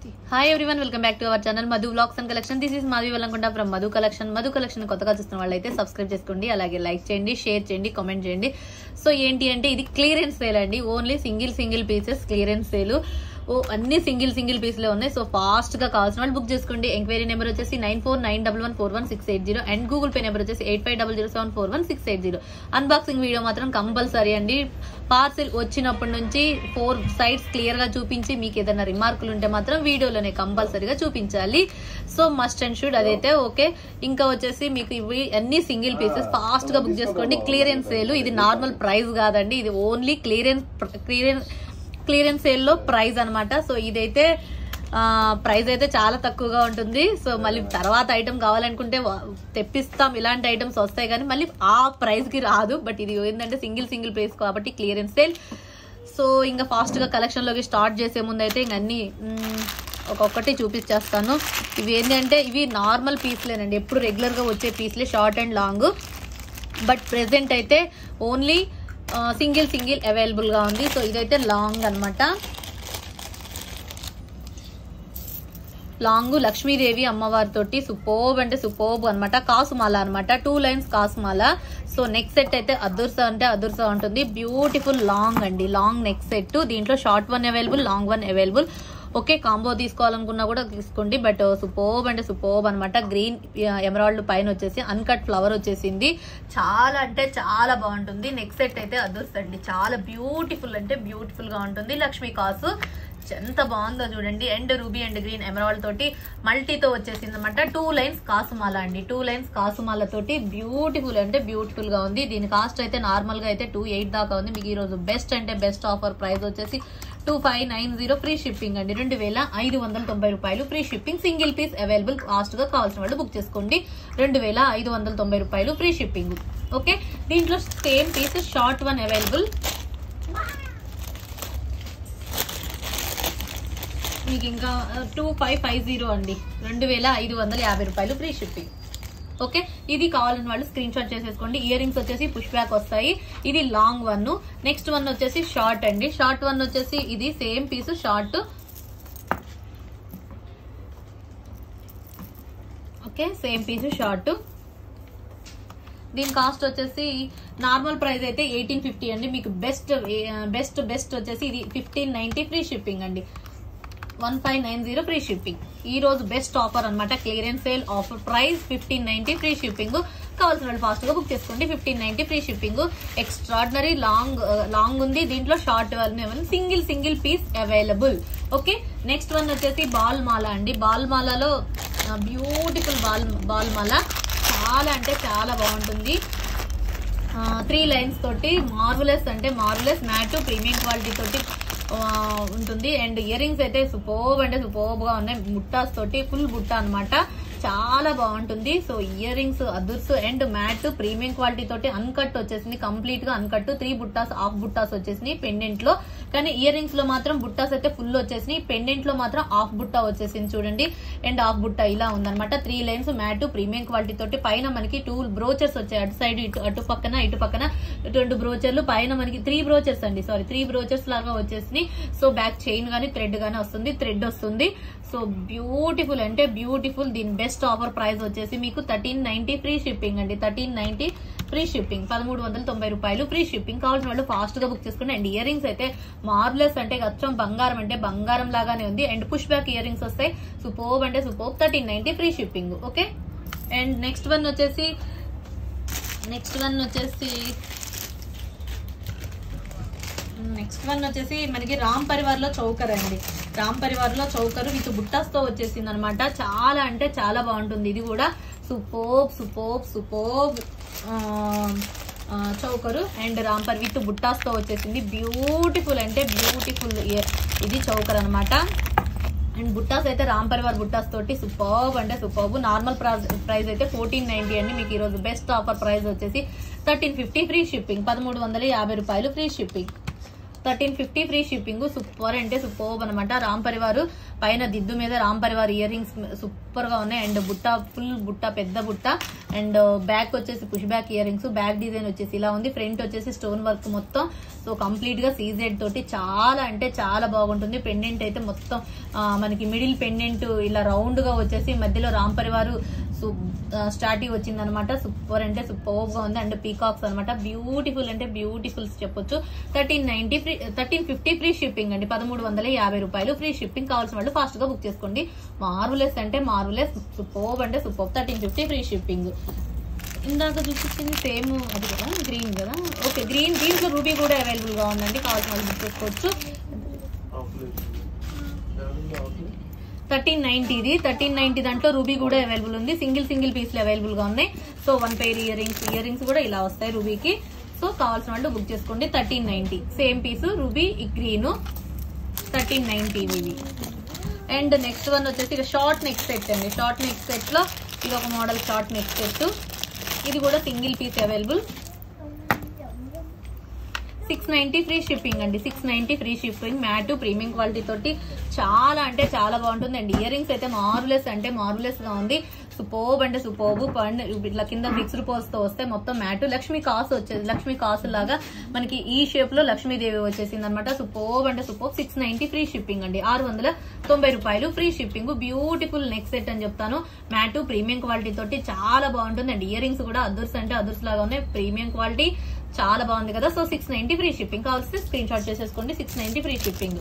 Hi everyone welcome back to our channel Madhu vlogs and collection this is Madhavi వెళ్ళకుండా from Madhu collection Madhu collection కొత్తగా చూస్తున్న వాళ్ళైతే subscribe చేసుకోండి అలాగే లైక్ చేయండి షేర్ చేయండి కామెంట్ చేయండి సో ఏంటి అంటే ఇది క్లియరెన్స్ సేల్ అండి only single single pieces clearance sale ఓ అన్ని సింగిల్ సింగిల్ పీస్లే ఉన్నాయి సో ఫాస్ట్ గా కావాల్సిన వాళ్ళు బుక్ చేసుకోండి ఎంక్వైరీ నెంబర్ వచ్చేసి nine four nine double one four one six eight zero and Google Pay number వచ్చేసి eight five double zero seven four one six eight zero unboxing video మాత్రం compulsory అండి parcel వచ్చినప్పటి నుంచి four sides clear గా చూపించి మీకు ఏదైనా రిమార్కులు ఉంటే మాత్రం వీడియోలోనే కంపల్సరీగా చూపించాలి సో మస్ట్ అండ్ షుడ్ అదైతే ఓకే ఇంకా వచ్చేసి మీకు ఇవి అన్ని సింగిల్ పీసెస్ ఫాస్ట్ గా బుక్ చేసుకోండి క్లియరెన్స్ సేల్ ఇది నార్మల్ ప్రైస్ కాదండి ఇది only clearance clearance clearance sale లో ప్రైస్ అన్నమాట సో ఇదైతే ప్రైస్ అయితే చాలా తక్కువగా ఉంటుంది సో మళ్ళీ తర్వాత ఐటమ్ కావాలనుకుంటే వా- తెప్పిస్తాం ఇలాంటి ఐటమ్స్ వస్తాయి కానీ మళ్ళీ ఆ ప్రైస్ కి రాదు బట్ ఇది ఏంటంటే సింగిల్ సింగిల్ ప్రైస్ కాబట్టి క్లియరెన్స్ సేల్ సో ఇంకా ఫాస్ట్ గా కలెక్షన్ లోకి స్టార్ట్ చేసే ముందు అయితే ఇంక అన్ని మ్, ఒక్కొక్కటి చూపించేస్తాను ఇవి ఏంటంటే ఇవి నార్మల్ పీస్లేనండి ఎప్పుడు రెగ్యులర్ గా వచ్చే పీస్లే short and long but present అయితే ఓన్లీ సింగిల్ సింగిల్ అవైలబుల్ గా ఉంది సో ఇదైతే లాంగ్ అన్నమాట లాంగ్ లక్ష్మీదేవి అమ్మవారితోటి సుపోబ్ అంటే సుపోబ్ అన్నమాట కాసుమాల అన్నమాట టూ లైన్స్ కాసుమాల సో నెక్ సెట్ అయితే అదుర్స అంటే అదుర్స ఉంటుంది బ్యూటిఫుల్ లాంగ్ అండి లాంగ్ నెక్ సెట్ దీంట్లో short one available long one available okay combo తీసుకోవాలనుకున్నా కూడా తీసుకోండి బట్ సూపోబ్ అంటే సూపోబ్ అనమాట గ్రీన్ ఎమరాల్డ్ పైన వచ్చేసి అన్కట్ ఫ్లవర్ వచ్చేసింది చాలా అంటే చాలా బాగుంటుంది నెక్ సెట్ అయితే అదొస్తండి చాలా బ్యూటిఫుల్ అంటే బ్యూటిఫుల్ గా ఉంటుంది లక్ష్మీ కాసు ఎంత బాగుందో చూడండి and ruby and green emerald తోటి మల్టీతో వచ్చేసింది అనమాట టూ లైన్స్ కాసుమాల అండి టూ లైన్స్ కాసుమాల తోటి బ్యూటిఫుల్ అంటే బ్యూటిఫుల్ గా ఉంది దీని కాస్ట్ అయితే నార్మల్ గా అయితే టూ ఎయిట్ దాకా ఉంది మీకు ఈ రోజు బెస్ట్ అంటే బెస్ట్ ఆఫర్ ప్రైస్ వచ్చేసి two five nine zero free shipping అండి రెండు వేల ఐదు వందల తొంభై రూపాయలు free shipping single piece available fast గా కావాల్సిన వాళ్ళు బుక్ చేసుకోండి రెండు వేల ఐదు వందల తొంభై రూపాయలు ఫ్రీ షిప్పింగ్ ఓకే దీంట్లో same piece short one available మీకు ఇంకా టూ ఫైవ్ ఫైవ్ జీరో అండి రెండు వేల ఐదు వందల యాభై రూపాయలు ఫ్రీ షిప్పింగ్ ఓకే ఇది కావాలని వాళ్ళు స్క్రీన్ షాట్ చేసేసుకోండి ఇయర్ రింగ్స్ వచ్చేసి పుష్ బ్యాక్ వస్తాయి ఇది లాంగ్ వన్ నెక్స్ట్ వన్ వచ్చేసి షార్ట్ అండి షార్ట్ వన్ వచ్చేసి ఇది same piece short okay same piece short దీని కాస్ట్ వచ్చేసి నార్మల్ ప్రైస్ అయితే ఎయిటీన్ ఫిఫ్టీ అండి మీకు బెస్ట్ బెస్ట్ బెస్ట్ వచ్చేసి ఇది ఫిఫ్టీన్ నైన్టీ ఫ్రీ షిప్పింగ్ అండి one five nine zero free shipping ఈ రోజు బెస్ట్ ఆఫర్ అన్నమాట clearance sale offer price fifteen ninety free shipping కావాల్సిన వాళ్ళు ఫాస్ట్ గా బుక్ చేసుకోండి fifteen ninety free shipping extraordinary long long ఉంది దీంట్లో short single single piece available okay next one వచ్చేసి బాల్ మాల అండి బాల్ మాలలో బ్యూటిఫుల్ బాల్ బాల్ మాల చాలా అంటే చాలా బాగుంటుంది త్రీ లైన్స్ తోటి మార్వలెస్ అంటే మార్వలెస్ మ్యాట్ ప్రీమియం క్వాలిటీ తోటి ఆ, ఉంటుంది అండ్ ఇయర్ రింగ్స్ అయితే సూపర్బ్ అంటే సూపర్బ్ గా ఉన్నాయి బుట్టాస్ తోటి ఫుల్ బుట్ట అన్నమాట చాలా బాగుంటుంది సో ఇయర్ రింగ్స్ అదుర్స్ అండ్ మ్యాట్ ప్రీమియం క్వాలిటీ తోటి అన్కట్ వచ్చేసింది కంప్లీట్ గా అన్కట్ త్రీ బుట్టాస్ హాఫ్ బుట్టాస్ వచ్చేసినాయి పెండెంట్ లో కానీ ఇయర్ రింగ్స్ లో మాత్రం బుట్టాస్ అయితే ఫుల్ వచ్చేసినాయి పెండెంట్ లో మాత్రం హాఫ్ బుట్ట వచ్చేసింది చూడండి అండ్ హాఫ్ బుట్ట ఇలా ఉందన్నమాట three lines matte premium quality తోటి పైన మనకి టూ బ్రోచర్స్ వచ్చాయి అటు సైడ్ ఇటు అటు పక్కన ఇటు పక్కన రెండు బ్రోచర్లు పైన మనకి త్రీ బ్రోచర్స్ అండి సారీ త్రీ బ్రోచర్స్ లాగా వచ్చేసినాయి సో బ్యాక్ చైన్ గానీ థ్రెడ్ గానీ వస్తుంది థ్రెడ్ వస్తుంది సో బ్యూటిఫుల్ అంటే బ్యూటిఫుల్ దీని బెస్ట్ ఆఫర్ ప్రైస్ వచ్చేసి మీకు థర్టీన్ నైన్టీ ఫ్రీ షిప్పింగ్ అండి థర్టీన్ నైన్టీ ఫ్రీ షిప్పింగ్ పదమూడు వందల తొంభై రూపాయలు ఫ్రీ షిప్పింగ్ కావాల్సిన వాళ్ళు ఫాస్ట్ గా బుక్ చేసుకోండి అండ్ ఇయర్ రింగ్స్ అయితే మార్లెస్ అంటే అచ్చం బంగారం అంటే బంగారం లాగానే ఉంది and push back earrings వస్తాయి సూపోబ్ అంటే superb thirteen ninety free shipping okay and next one వచ్చేసి నెక్స్ట్ వన్ వచ్చేసి నెక్స్ట్ వన్ వచ్చేసి మనకి రామ్ పరివార్ లో చౌకర్ అండి రామ్ పరివార్ లో చౌకర్ విత్ బుట్టాస్ తో వచ్చేసింది అనమాట చాలా అంటే చాలా బాగుంటుంది ఇది కూడా superb superb superb choker and రాంపర్ విత్ బుట్టాస్ తో వచ్చేసింది బ్యూటిఫుల్ అంటే బ్యూటిఫుల్ ఇది చౌకర్ అన్నమాట అండ్ బుట్టాస్ అయితే రామ్ పరివార్ బుట్టాస్ తోటి సూపర్బ్ అంటే సూపర్బ్ నార్మల్ ప్రైస్ అయితే ఫోర్టీన్ నైన్టీ అండి మీకు ఈ రోజు బెస్ట్ ఆఫర్ ప్రైస్ వచ్చేసి థర్టీన్ ఫిఫ్టీ ఫ్రీ షిప్పింగ్ పదమూడు వందల యాభై రూపాయలు free shipping thirteen fifty free shipping super అంటే సూపర్ అనమాట రామ్ పరివారు పైన దిద్దు మీద Ram Parivar earrings super గా ఉన్నాయి అండ్ బుట్ట ఫుల్ బుట్ట పెద్ద బుట్ట అండ్ బ్యాక్ వచ్చేసి push back earrings back design వచ్చేసి ఇలా ఉంది ఫ్రంట్ వచ్చేసి స్టోన్ వర్క్ మొత్తం సో కంప్లీట్ గా సీజెడ్ తోటి చాలా అంటే చాలా బాగుంటుంది పెండెంట్ అయితే మొత్తం ఆ, మనకి మిడిల్ పెండెంట్ ఇలా రౌండ్ గా వచ్చేసి మధ్యలో రామ్ పరివారు స్టార్టింగ్ వచ్చింది అనమాట సూపర్ అంటే సూపర్ గా ఉంది అండ్ పీకాక్స్ అనమాట బ్యూటిఫుల్ అంటే బ్యూటిఫుల్ చెప్పొచ్చు thirteen ninety free thirteen fifty free shipping అండి పదమూడు వందల యాభై రూపాయలు ఫ్రీ షిప్పింగ్ కావాల్సిన వాళ్ళు ఫాస్ట్ గా బుక్ చేసుకోండి మార్వులెస్ అంటే మార్వులెస్ సూపర్ అంటే super thirteen fifty free shipping ఇందాక చూపించింది సేమ్ అది కదా గ్రీన్ కదా ఓకే గ్రీన్ దీంట్లో రూబీ కూడా అవైలబుల్ గా ఉందండి కావాల్సిన వాళ్ళు బుక్ చేసుకోవచ్చు థర్టీన్ నైన్టీది థర్టీన్ నైన్టీ దాంట్లో రూబీ కూడా అవైలబుల్ ఉంది సింగిల్ సింగిల్ పీస్లు అవైలబుల్ గా ఉన్నాయి so one pair earrings earrings కూడా ఇలా వస్తాయి రూబీకి సో కావాల్సిన వాళ్ళు బుక్ చేసుకోండి thirteen ninety same piece ruby ఈ గ్రీన్ థర్టీన్ నైన్టీ ఇది అండ్ నెక్స్ట్ వన్ వచ్చేసి ఇక షార్ట్ నెక్ సెట్ అండి షార్ట్ నెక్ సెట్ లో ఇది ఒక మోడల్ షార్ట్ నెక్ సెట్ ఇది కూడా single piece available six ninety free shipping అండి six ninety free shipping matte premium quality తోటి చాలా అంటే చాలా బాగుంటుంది అండి ఇయర్ రింగ్స్ అయితే మార్వులెస్ అంటే మార్వులెస్ గా ఉంది సూపోబ్ అంటే సూపోబ్ పండ్ ఇట్లా కింద ఫిక్స్డ్ పోల్స్ తో వస్తే మొత్తం మ్యాట్ లక్ష్మీ కాసు వచ్చేది లక్ష్మీ కాసు లాగా మనకి ఈ షేప్ లో లక్ష్మీదేవి వచ్చేసింది అనమాట సూపోబ్ అంటే superb six ninety free shipping అండి ఆరు వందల తొంభై రూపాయలు free shipping beautiful neck set అని చెప్తాను మ్యాట్ ప్రీమియం క్వాలిటీ తోటి చాలా బాగుంటుంది అండి ఇయర్ రింగ్స్ కూడా అదుర్స్ అంటే అదుర్స్ లాగా ఉన్నాయి ప్రీమియం క్వాలిటీ చాలా బాగుంది కదా so six ninety free shipping కావాల్సి స్క్రీన్ షాట్ చేసేసుకోండి six ninety free shipping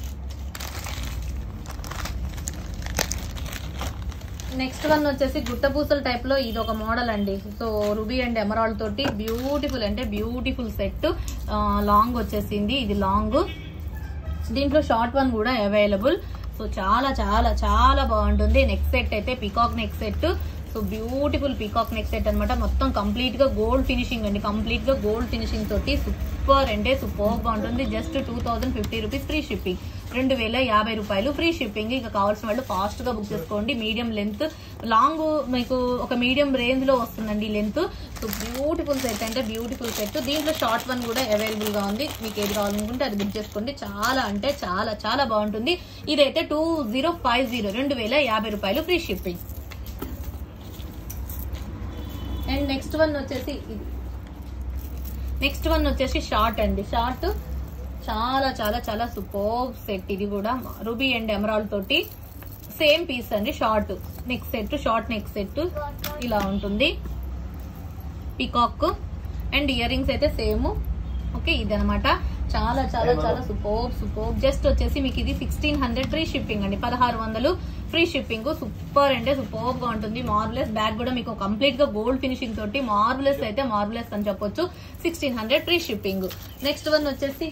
next one వచ్చేసి గుట్టపూసల టైప్ లో ఇది ఒక మోడల్ అండి సో రుబీ అండ్ ఎమరాల్డ్ తోటి బ్యూటిఫుల్ అంటే బ్యూటిఫుల్ సెట్ లాంగ్ వచ్చేసింది ఇది లాంగ్ దీంట్లో షార్ట్ వన్ కూడా అవైలబుల్ సో చాలా చాలా చాలా బాగుంటుంది నెక్ సెట్ అయితే peacock neck set so beautiful peacock neck set అన్నమాట మొత్తం కంప్లీట్ గా గోల్డ్ ఫినిషింగ్ అండి కంప్లీట్ గా గోల్డ్ ఫినిషింగ్ తోటి సూపర్ అంటే సూపర్ గా ఉంటుంది just two thousand fifty rupees free shipping రెండు వేల యాభై రూపాయలు ఫ్రీ షిప్పింగ్ ఇక కావాల్సిన వాళ్ళు ఫాస్ట్ గా బుక్ చేసుకోండి మీడియం లెంత్ లాంగ్ మీకు ఒక మీడియం రేంజ్ లో వస్తుందండి లెంత్ సో బ్యూటిఫుల్ సెట్ అంటే బ్యూటిఫుల్ సెట్ దీంట్లో షార్ట్ వన్ కూడా అవైలబుల్ గా ఉంది మీకు ఏది కావాలనుకుంటే అది బుక్ చేసుకోండి చాలా అంటే చాలా చాలా బాగుంటుంది ఇదైతే టూ జీరో ఫైవ్ జీరో రెండు వేల యాభై రూపాయలు free shipping and next one వచ్చేసి ఇది నెక్స్ట్ వన్ వచ్చేసి షార్ట్ అండి షార్ట్ చాలా చాలా చాలా సూపర్ సెట్ ఇది కూడా రూబీ అండ్ ఎమరాల్ తోటి సేమ్ పీస్ అండి short neck set short neck set ఇలా ఉంటుంది పికాక్ అండ్ ఇయర్ రింగ్స్ అయితే సేమ్ ఓకే ఇది అనమాట చాలా చాలా చాలా సూపర్ సూపర్ జస్ట్ వచ్చేసి మీకు ఇది సిక్స్టీన్ హండ్రెడ్ ఫ్రీ షిప్పింగ్ అండి పదహారు వందలు ఫ్రీ షిప్పింగ్ సూపర్ అంటే సూపర్ గా ఉంటుంది మార్బులెస్ బ్యాగ్ కూడా మీకు కంప్లీట్ గా గోల్డ్ ఫినిషింగ్ తోటి మార్బులెస్ అయితే మార్బులెస్ అని చెప్పొచ్చు sixteen hundred free shipping next one వచ్చేసి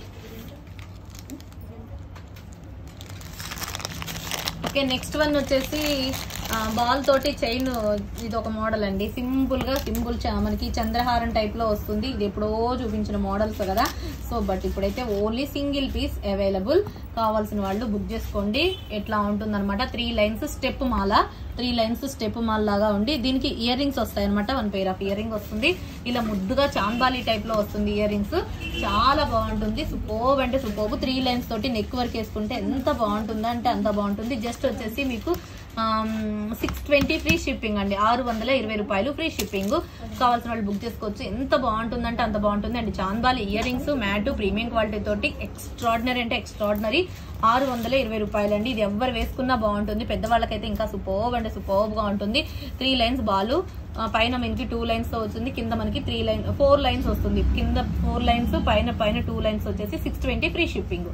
ఓకే నెక్స్ట్ వన్ వచ్చేసి బాల్ తోటి చైన్ ఇది ఒక మోడల్ అండి సింపుల్ గా సింపుల్ మనకి చంద్రహారం టైప్ లో వస్తుంది ఇది ఎప్పుడో చూపించిన మోడల్స్ కదా సో బట్ ఇప్పుడైతే ఓన్లీ సింగిల్ పీస్ అవైలబుల్ కావాల్సిన వాళ్ళు బుక్ చేసుకోండి ఎట్లా ఉంటుందన్నమాట త్రీ లైన్స్ స్టెప్ మాల త్రీ లైన్స్ స్టెప్ మాల్ లాగా ఉండి దీనికి ఇయర్ రింగ్స్ వస్తాయి అనమాట one pair of earring వస్తుంది ఇలా ముద్దుగా చాంబాలి టైప్ లో వస్తుంది ఇయర్ రింగ్స్ చాలా బాగుంటుంది సూపర్బ్ అంటే సూపర్బ్ త్రీ లైన్స్ తోటి నెక్ వర్క్ వేసుకుంటే ఎంత బాగుంటుందో అంటే అంత బాగుంటుంది జస్ట్ వచ్చేసి మీకు సిక్స్ ట్వంటీ ఫ్రీ షిప్పింగ్ అండి ఆరు వందల ఇరవై రూపాయలు ఫ్రీ షిప్పింగ్ కావాల్సిన వాళ్ళు బుక్ చేసుకోవచ్చు ఎంత బాగుంటుందంటే అంత బాగుంటుంది అండి చాందాలి earrings matte premium quality తోటి ఎక్స్ట్రాడినరీ అంటే ఎక్స్ట్రాడినరీ ఆరు వందల ఇరవై రూపాయలు అండి ఇది ఎవరు వేసుకున్నా బాగుంటుంది పెద్దవాళ్ళకైతే ఇంకా సూపర్బ్ అంటే సూపర్బ్ గా ఉంటుంది త్రీ లైన్స్ బాలు ఆ, పైన మనకి టూ లైన్స్ తో వచ్చింది కింద మనకి త్రీ లైన్ ఫోర్ లైన్స్ వస్తుంది కింద ఫోర్ లైన్స్ పైన పైన టూ లైన్స్ వచ్చేసి six twenty free shipping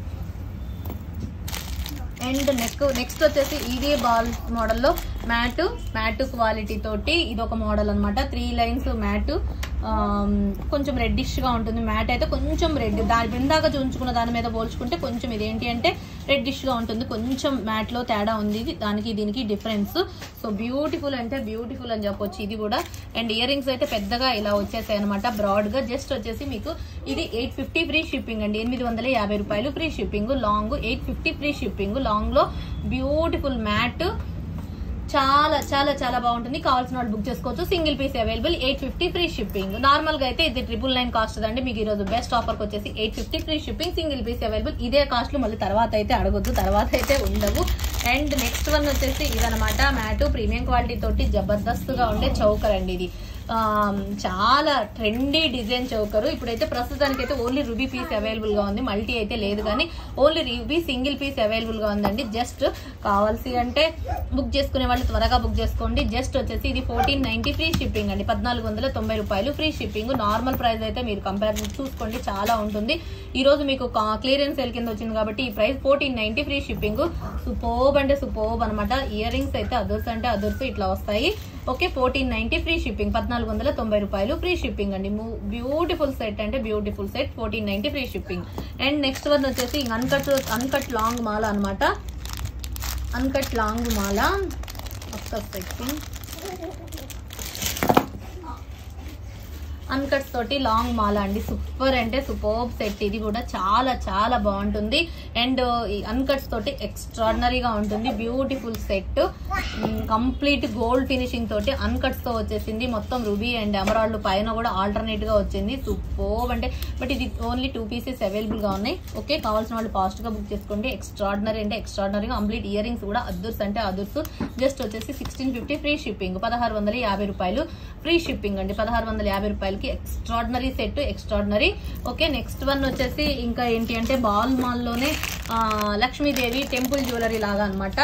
and neck next వచ్చేసి ఇదే బాల్ మోడల్లో మ్యాట్ మ్యాట్ క్వాలిటీ తోటి ఇది ఒక మోడల్ అనమాట త్రీ లైన్స్ మ్యాట్ కొంచెం రెడ్డిష్ గా ఉంటుంది మ్యాట్ అయితే కొంచెం రెడ్ దాని బృందాగా చూంచుకున్న దాని మీద పోల్చుకుంటే కొంచెం ఇదేంటి అంటే రెడ్డిష్ గా ఉంటుంది కొంచెం మ్యాట్ లో తేడా ఉంది ఇది. దానికి దీనికి డిఫరెన్స్ సో బ్యూటిఫుల్ అంటే బ్యూటిఫుల్ అని చెప్పొచ్చు ఇది కూడా అండ్ ఇయర్ రింగ్స్ అయితే పెద్దగా ఇలా వచ్చేసాయి అనమాట బ్రాడ్ గా జస్ట్ వచ్చేసి మీకు ఇది ఎయిట్ ఫిఫ్టీ ఫ్రీ షిప్పింగ్ అండి ఎనిమిది వందల యాభై రూపాయలు free shipping long eight fifty free shipping long లో బ్యూటిఫుల్ మ్యాట్ చాలా చాలా చాలా బాగుంటుంది కావాల్సిన వాళ్ళు బుక్ చేసుకోవచ్చు single piece available eight fifty free shipping normal గా అయితే ఇది ట్రిపుల్ నైన్ కాస్ట్ అండి మీకు ఈ రోజు బెస్ట్ ఆఫర్ వచ్చేసి eight fifty free shipping single piece available ఇదే కాస్ట్ మళ్ళీ తర్వాత అయితే అడగొద్దు తర్వాత అయితే ఉండవు అండ్ నెక్స్ట్ వన్ వచ్చేసి ఇదనమాట మ్యాటు ప్రీమియం క్వాలిటీ తోటి జబర్దస్త్ గా ఉండే చౌకర్ అండి ఇది ఆ, చాలా ట్రెండీ డిజైన్ చౌకరు ఇప్పుడైతే ప్రస్తుతానికి అయితే ఓన్లీ రూబీ పీస్ అవైలబుల్ గా ఉంది మల్టీ అయితే లేదు కానీ only ruby single piece available గా ఉందండి జస్ట్ కావాల్సి అంటే బుక్ చేసుకునే వాళ్ళు త్వరగా బుక్ చేసుకోండి జస్ట్ వచ్చేసి ఇది ఫోర్టీన్ నైన్టీ ఫ్రీ షిప్పింగ్ అండి పద్నాలుగు వందల తొంభై రూపాయలు ఫ్రీ షిప్పింగ్ నార్మల్ ప్రైస్ అయితే మీరు కంపేర్ చూసుకోండి చాలా ఉంటుంది ఈ రోజు మీకు క్లియరెన్స్ సేల్ కింద వచ్చింది కాబట్టి ఈ price fourteen ninety free shipping superb అంటే సూపోబ్ అనమాట ఇయర్ రింగ్స్ అయితే అదర్స్ అంటే అదర్స్ ఇట్లా వస్తాయి okay fourteen ninety free shipping పద్నాలుగు వందల తొంభై రూపాయలు ఫ్రీ షిప్పింగ్ అండి బ్యూటిఫుల్ సెట్ అంటే beautiful set fourteen ninety free shipping and next one వచ్చేసి అన్కట్ అన్కట్ లాంగ్ మాల అన్నమాట అన్కట్ లాంగ్ మాల ఒక్క సెకండ్ అన్కట్స్ తోటి లాంగ్ మాల అండి సూపర్ అంటే సూపర్ సెట్ ఇది కూడా చాలా చాలా బాగుంటుంది అండ్ ఈ అన్కట్స్ తోటి ఎక్స్ట్రాడినరీగా ఉంటుంది beautiful set complete gold finishing తోటి అన్కట్స్ తో వచ్చేసింది మొత్తం రుబీ అండ్ ఎమరాల్డ్ పైన కూడా ఆల్టర్నేట్ గా వచ్చింది సూపర్ అంటే బట్ ఇది ఓన్లీ టూ పీసెస్ అవైలబుల్ గా ఉన్నాయి ఓకే కావాల్సిన వాళ్ళు ఫాస్ట్ గా బుక్ చేసుకోండి ఎక్స్ట్రాడినరీ అంటే ఎక్స్ట్రాడినరీ కంప్లీట్ ఇయర్ రింగ్స్ కూడా అదుర్స్ అంటే అదుర్స్ జస్ట్ వచ్చేసి సిక్స్టీన్ ఫిఫ్టీ ఫ్రీ షిప్పింగ్ పదహారు వందల యాభై రూపాయలు ఫ్రీ షిప్పింగ్ అండి పదహారు వందల యాభై రూపాయలకి extraordinary set extraordinary okay next one వచ్చేసి ఇంకా ఏంటి అంటే బాల్ మాల్ లోనే ఆ, లక్ష్మీదేవి టెంపుల్ జ్యువెలరీ లాగా అన్నమాట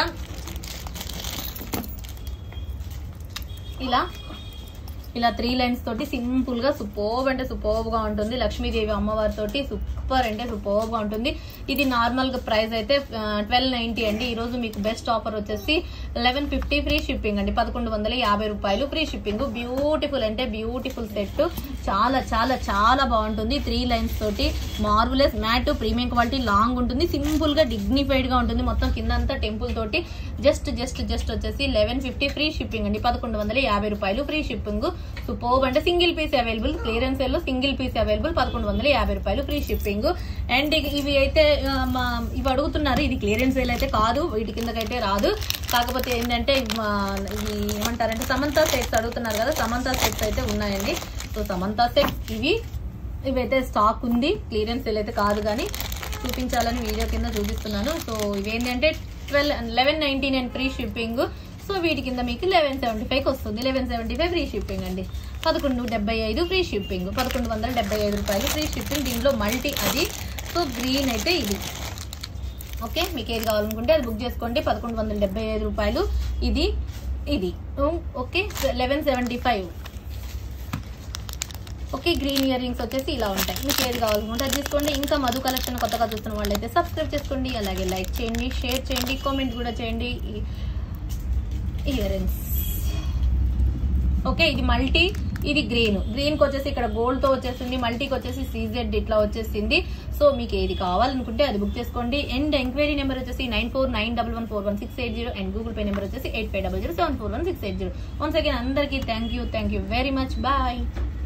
ఇలా ఇలా త్రీ లైన్స్ తోటి సింపుల్ గా సూపర్బ్ అంటే సూపర్బ్ గా ఉంటుంది లక్ష్మీదేవి అమ్మవారి తోటి సూపర్ అంటే సూపర్బ్ గా ఉంటుంది ఇది నార్మల్ గా ప్రైస్ అయితే ట్వెల్వ్ నైన్టీ అండి ఈ రోజు మీకు బెస్ట్ ఆఫర్ వచ్చేసి లెవెన్ ఫిఫ్టీ ఫ్రీ షిప్పింగ్ అండి పదకొండు వందల యాభై రూపాయలు ఫ్రీ షిప్పింగ్ బ్యూటిఫుల్ అంటే బ్యూటిఫుల్ సెట్ చాలా చాలా చాలా బాగుంటుంది త్రీ లైన్స్ తోటి marvellous matte premium quality long ఉంటుంది సింపుల్ గా డిగ్నిఫైడ్ గా ఉంటుంది మొత్తం కిందంతా టెంపుల్ తోటి జస్ట్ జస్ట్ జస్ట్ వచ్చేసి లెవెన్ ఫిఫ్టీ ఫ్రీ షిప్పింగ్ అండి పదకొండు వందల యాభై రూపాయలు ఫ్రీ షిప్పింగ్ సూపర్బ్ అంటే సింగిల్ పీస్ అవైలబుల్ క్లియరెన్స్ లో సింగిల్ పీస్ అవైలబుల్ పదకొండు వందల యాభై రూపాయలు ఫ్రీ షిప్పింగ్ అండ్ ఇవి అయితే ఆ, మా ఇవి అడుగుతున్నారు ఇది క్లియరెన్స్ సేల్ అయితే కాదు వీటి కిందకైతే రాదు కాకపోతే ఏంటంటే మా, ఇవి ఏమంటారంటే సమంతా సెట్స్ అడుగుతున్నారు కదా సమంతా సెట్స్ అయితే ఉన్నాయండి సో సమంతా సెట్ ఇవి ఇవైతే స్టాక్ ఉంది క్లియరెన్స్ సేల్ అయితే కాదు కానీ చూపించాలని వీడియో కింద చూపిస్తున్నాను సో ఇవేంటంటే twelve eleven ninety nine free shipping so వీటి కింద మీకు లెవెన్ సెవెంటీ ఫైవ్ వస్తుంది eleven seventy five free shipping అండి పదకొండు డెబ్బై ఐదు ఫ్రీ షిప్పింగ్ పదకొండు వందల డెబ్బై ఐదు రూపాయలు ఫ్రీ షిప్పింగ్ దీనిలో మల్టీ అది సో గ్రీన్ అయితే ఇది ఓకే మీకు ఏది కావాలనుకుంటే అది బుక్ చేసుకోండి పదకొండు వందల డెబ్బై ఐదు రూపాయలు ఇది ఇది okay eleven seventy five okay green earrings వచ్చేసి ఇలా ఉంటాయి మీకు ఏది కావాలనుకుంటే అది తీసుకోండి ఇంకా మధు కలెక్షన్ కొత్తగా చూస్తున్న వాళ్ళైతే సబ్స్క్రైబ్ చేసుకోండి అలాగే లైక్ చేయండి షేర్ చేయండి కామెంట్ కూడా చేయండి ఇయర్ రింగ్స్ ఓకే ఇది మల్టీ ఇది గ్రీన్ గ్రీన్ కి వచ్చేసి ఇక్కడ గోల్డ్ తో వచ్చేసింది మల్టీకి వచ్చేసి సీజెడ్ ఇట్లా వచ్చేసింది సో మీకు ఏది కావాలనుకుంటే అది బుక్ చేసుకోండి అండ్ ఎంక్వైరీ నెంబర్ వచ్చేసి nine four nine double one four one six eight zero and Google Pay number వచ్చేసి eight five double zero seven four one six eight zero once again అందరికీ thank you thank you very much bye